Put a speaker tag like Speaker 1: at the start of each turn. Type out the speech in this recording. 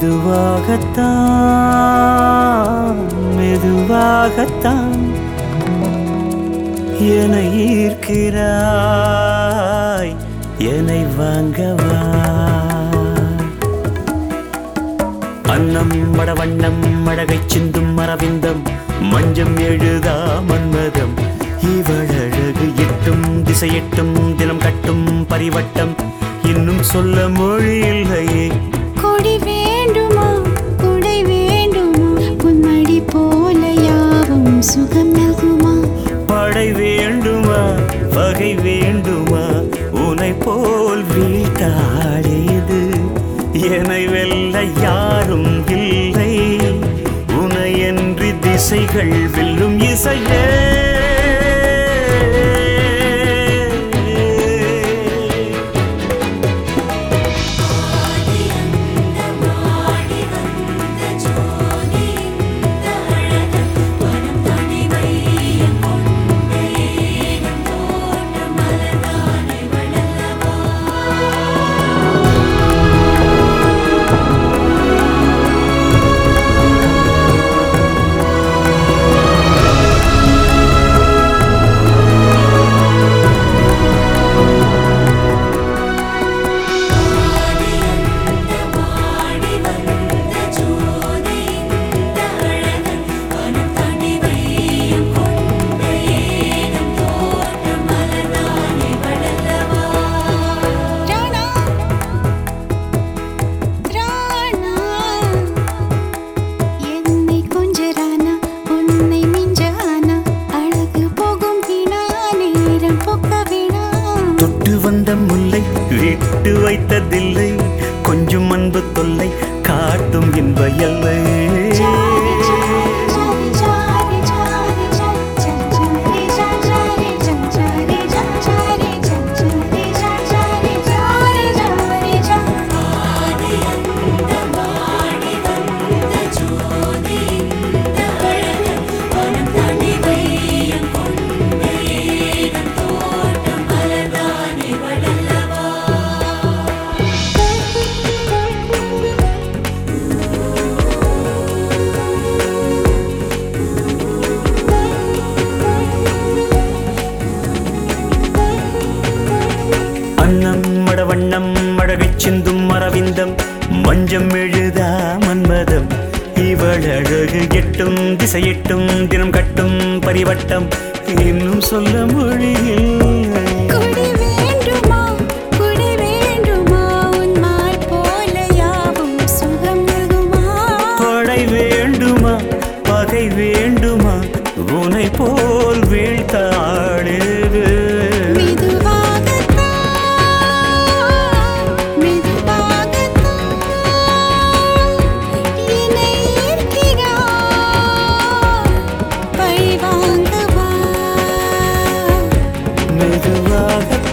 Speaker 1: மெதுவாகத்தான் மெதுவாகத்தான் என்னை ஈர்க்கிறாய் என்னை வாங்கவா அன்னம் மடவண்ணம் மழகை சிந்தும் மரவிந்தம் மஞ்சம் எழுதா மன்மதம் இவழகு எட்டும் திசையெட்டும் தினம் கட்டும் பரிவட்டம் இன்னும் சொல்ல மொழி இல்லையே
Speaker 2: கொடி வேண்டுமா கொடை வேண்டுமா உன்மடி போல யாவும் சுகம் நல்குமா
Speaker 1: படை வேண்டுமா வகை வேண்டுமா உனை போல் வீட்டாடியது என்னை வெல்ல யாரும் இல்லை உனையன்றி திசைகள் வெல்லும் இசையே
Speaker 2: ராணா ராணா என்னை கொஞ்ச ராணா உன்னை மிஞ்ச ஆனா அழகு போகும் வீணா நேரம் போக்க வீணா
Speaker 1: தொட்டு வந்த முல்லை விட்டு வைத்ததில்லை கொஞ்சம் அன்பு தொல்லை காட்டும் இன்ப எல்லை
Speaker 2: சாரி சாரி சாரி சாரி சாரி சாரி சாரி சாரி சாரி சாரி சாரி சாரி சாரி
Speaker 1: அன்னம் மடவண்ணம் மழகை சிந்தும் மரவிந்தம் மஞ்சம் எழுதா மன்மதம் இவள் அழகு எட்டும் திசையெட்டும் தினம் கட்டும் பரிவட்டம் இன்னும் சொல்ல மொழியில்
Speaker 2: கொடி வேண்டுமா கொடி வேண்டுமா உன் மால் போல யாவும் சுகம் நல்குமா
Speaker 1: படை வேண்டுமா பகை வேண்டுமா உனை போல் வீழ்த்தாடுது
Speaker 2: மெதுவாகத்தான் மெதுவாகத்தான் என்னை ஈர்க்கிறாய் பழி வாங்கவா
Speaker 1: மெதுவாக